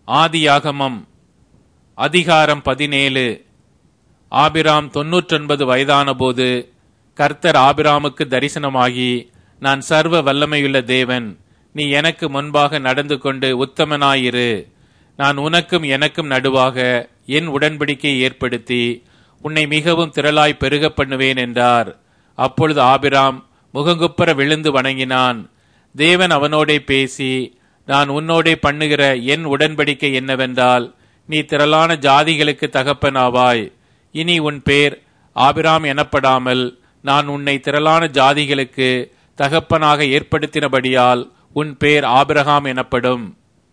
ஆதியாகமம் அதிகாரம் பதினேழு ஆபிராம் தொன்னூற்றொன்பது வயதானபோது கர்த்தர் ஆபிராமுக்கு தரிசனமாகி நான் சர்வ வல்லமையுள்ள தேவன் நீ எனக்கு முன்பாக நடந்து கொண்டு உத்தமனாயிரு நான் உனக்கும் எனக்கும் நடுவாக என் உடன்படிக்கையை ஏற்படுத்தி உன்னை மிகவும் திரளாய் பெருக பண்ணுவேன் என்றார் அப்பொழுது ஆபிராம் முகங்குப்புற விழுந்து வணங்கினான் தேவன் அவனோடே பேசி நான் உன்னோடே பண்ணுகிற என் உடன்படிக்கை என்னவென்றால் நீ திரளான ஜாதிகளுக்கு தகப்பனாவாய் இனி உன் பேர் ஆபிராம் எனப்படாமல் நான் உன்னை திரளான ஜாதிகளுக்கு தகப்பனாக ஏற்படுத்தினபடியால் உன் பேர் ஆபிரகாம் எனப்படும்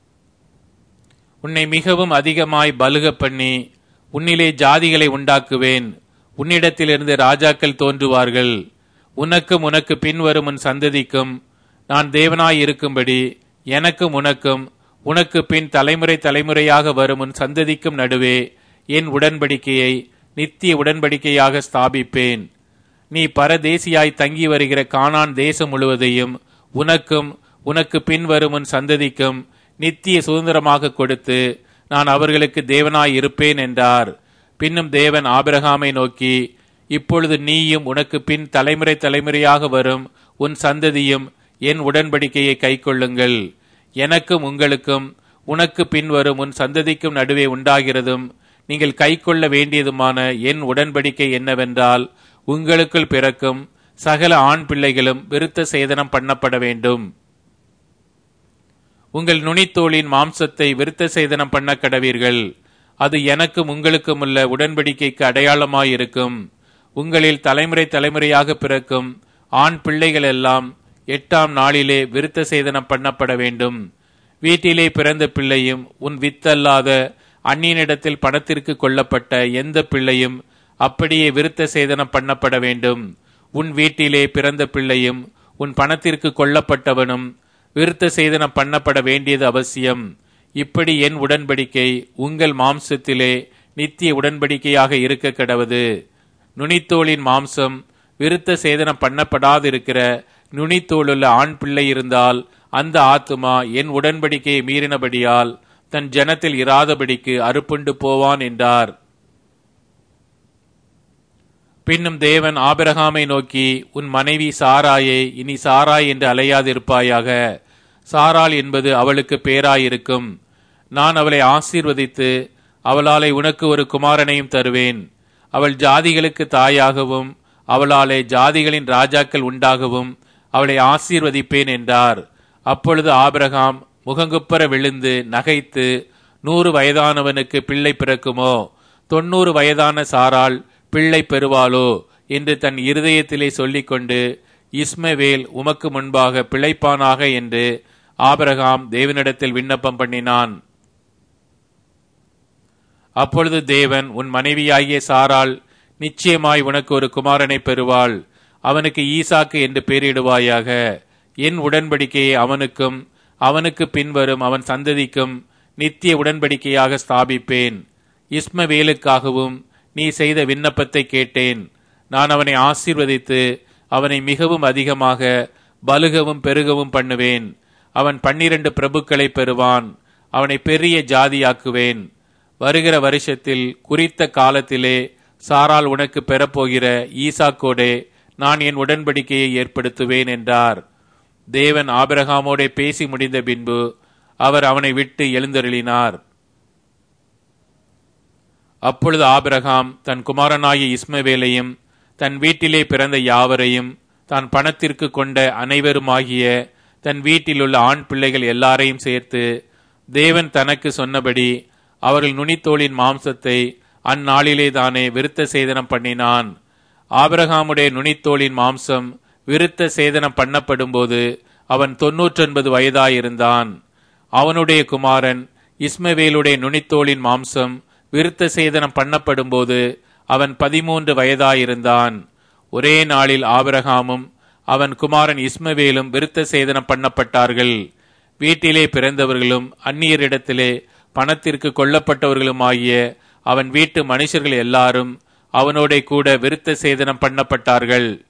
உன்னை மிகவும் அதிகமாய் பலுக பண்ணி உன்னிலே ஜாதிகளை உண்டாக்குவேன் உன்னிடத்திலிருந்து ராஜாக்கள் தோன்றுவார்கள் உனக்கும் உனக்கு பின்வரும் உன் சந்ததிக்கும் நான் தேவனாய் இருக்கும்படி எனக்கும் உனக்கும் உனக்கு பின் தலைமுறை தலைமுறையாக வரும் உன் சந்ததிக்கும் நடுவே என் உடன்படிக்கையை நித்திய உடன்படிக்கையாக ஸ்தாபிப்பேன் நீ பரதேசியாய் தங்கி வருகிற கானான் தேசம் முழுவதையும் உனக்கும் உனக்கு பின்வரும் உன் சந்ததிக்கும் நித்திய சுதந்திரமாக கொடுத்து நான் அவர்களுக்கு தேவனாய் இருப்பேன் என்றார் பின்னும் தேவன் ஆபிரகாமை நோக்கி இப்பொழுது நீயும் உனக்கு பின் தலைமுறை தலைமுறையாக வரும் உன் சந்ததியும் என் உடன்படிக்கையை கைக்கொள்ளுங்கள் எனக்கும் உங்களுக்கும் உனக்கு பின்வரும் உன் சந்ததிக்கும் நடுவே உண்டாகிறதும் நீங்கள் கைக்கொள்ள வேண்டியதுமான என் உடன்படிக்கை என்னவென்றால் உங்களுக்குள் பிறக்கும் சகல ஆண் பிள்ளைகளும் விருத்த சேதனம் பண்ணப்பட வேண்டும் உங்கள் நுனித்தோளின் மாம்சத்தை விருத்த சேதனம் பண்ண கடவீர்கள் அது எனக்கும் உங்களுக்கும் உள்ள உடன்படிக்கைக்கு அடையாளமாயிருக்கும் உங்களில் தலைமுறை தலைமுறையாக பிறக்கும் ஆண் பிள்ளைகள் எல்லாம் எட்டாம் நாளிலே விருத்த சேதனம் பண்ணப்பட வேண்டும் வீட்டிலே பிறந்த பிள்ளையும் உன் வித்தல்லாத அந்நியனிடத்தில் பணத்திற்கு கொல்லப்பட்ட எந்த பிள்ளையும் அப்படியே விருத்த சேதனம் பண்ணப்பட வேண்டும் உன் வீட்டிலே பிறந்த பிள்ளையும் உன் பணத்திற்கு கொல்லப்பட்டவனும் விருத்த சேதனம் பண்ணப்பட வேண்டியது அவசியம் இப்படி என் உடன்படிக்கை உங்கள் மாம்சத்திலே நித்திய உடன்படிக்கையாக இருக்க கடவது நுனித்தோளின் மாம்சம் விருத்த சேதனம் பண்ணப்படாதிருக்கிற நுனித்தோளுள்ள ஆண் பிள்ளை இருந்தால் அந்த ஆத்துமா என் உடன்படிக்கையை மீறினபடியால் தன் ஜனத்தில் இராதபடிக்கு அறுப்புண்டு போவான் என்றார் பின்னும் தேவன் ஆபிரகாமை நோக்கி உன் மனைவி சாராயை இனி சாராய் என்று அலையாதிருப்பாயாக சாராள் என்பது அவளுக்கு பேராயிருக்கும் நான் அவளை ஆசீர்வதித்து அவளாலே உனக்கு ஒரு குமாரனையும் தருவேன் அவள் ஜாதிகளுக்கு தாயாகவும் அவளாலே ஜாதிகளின் ராஜாக்கள் உண்டாகவும் அவளை ஆசீர்வதிப்பேன் என்றார் அப்பொழுது ஆபிரகாம் முகங்குப்புற விழுந்து நகைத்து நூறு வயதானவனுக்கு பிள்ளை பிறக்குமோ தொன்னூறு வயதான சாராள் பிள்ளை பெறுவாளோ என்று தன் இருதயத்திலே சொல்லிக்கொண்டு இஸ்மவேல் உமக்கு முன்பாக பிழைப்பானாக என்று ஆபிரகாம் தேவனிடத்தில் விண்ணப்பம் பண்ணினான் அப்பொழுது தேவன் உன் மனைவியாகிய சாராள் நிச்சயமாய் உனக்கு ஒரு குமாரனை பெறுவாள் அவனுக்கு ஈசாக்கு என்று பெயரிடுவாயாக என் உடன்படிக்கையை அவனுக்கும் அவனுக்கு பின்வரும் அவன் சந்ததிக்கும் நித்திய உடன்படிக்கையாக ஸ்தாபிப்பேன் இஸ்மவேலுக்காகவும் நீ செய்த விண்ணப்பத்தை கேட்டேன் நான் அவனை ஆசீர்வதித்து அவனை மிகவும் அதிகமாக பலுகவும் பெருகவும் பண்ணுவேன் அவன் பன்னிரண்டு பிரபுக்களை பெறுவான் அவனை பெரிய ஜாதியாக்குவேன் வருகிற வருஷத்தில் குறித்த காலத்திலே சாரால் உனக்கு பெறப்போகிற ஈசாக்கோடே நான் என் உடன்படிக்கையை ஏற்படுத்துவேன் என்றார் தேவன் ஆபிரகாமோடே பேசி முடிந்த பின்பு அவர் அவனை விட்டு எழுந்தருளினார் அப்பொழுது ஆபிரகாம் தன் குமாரனாகிய இஸ்மவேலையும் தன் வீட்டிலே பிறந்த யாவரையும் தான் பணத்திற்கு கொண்ட அனைவருமாகிய தன் வீட்டிலுள்ள ஆண் பிள்ளைகள் எல்லாரையும் சேர்த்து தேவன் தனக்கு சொன்னபடி அவர்கள் நுனித்தோளின் மாம்சத்தை அந்நாளிலே தானே விருத்த சேதனம் பண்ணினான் ஆபிரகாமுடைய நுனித்தோளின் மாம்சம் விருத்த சேதனம் பண்ணப்படும்போது அவன் தொன்னூற்றொன்பது வயதாயிருந்தான் அவனுடைய குமாரன் இஸ்மவேலுடைய நுனித்தோளின் மாம்சம் விருத்த சேதனம் பண்ணப்படும்போது அவன் பதிமூன்று வயதாயிருந்தான் ஒரே நாளில் ஆபிரகாமும் அவன் குமாரன் இஸ்மவேலும் விருத்த சேதனம் பண்ணப்பட்டார்கள் வீட்டிலே பிறந்தவர்களும் அந்நியரிடத்திலே பணத்திற்கு கொல்லப்பட்டவர்களுமாகிய அவன் வீட்டு மனுஷர்கள் எல்லாரும் அவனோட கூட விருத்த சேதனம் பண்ணப்பட்டார்கள்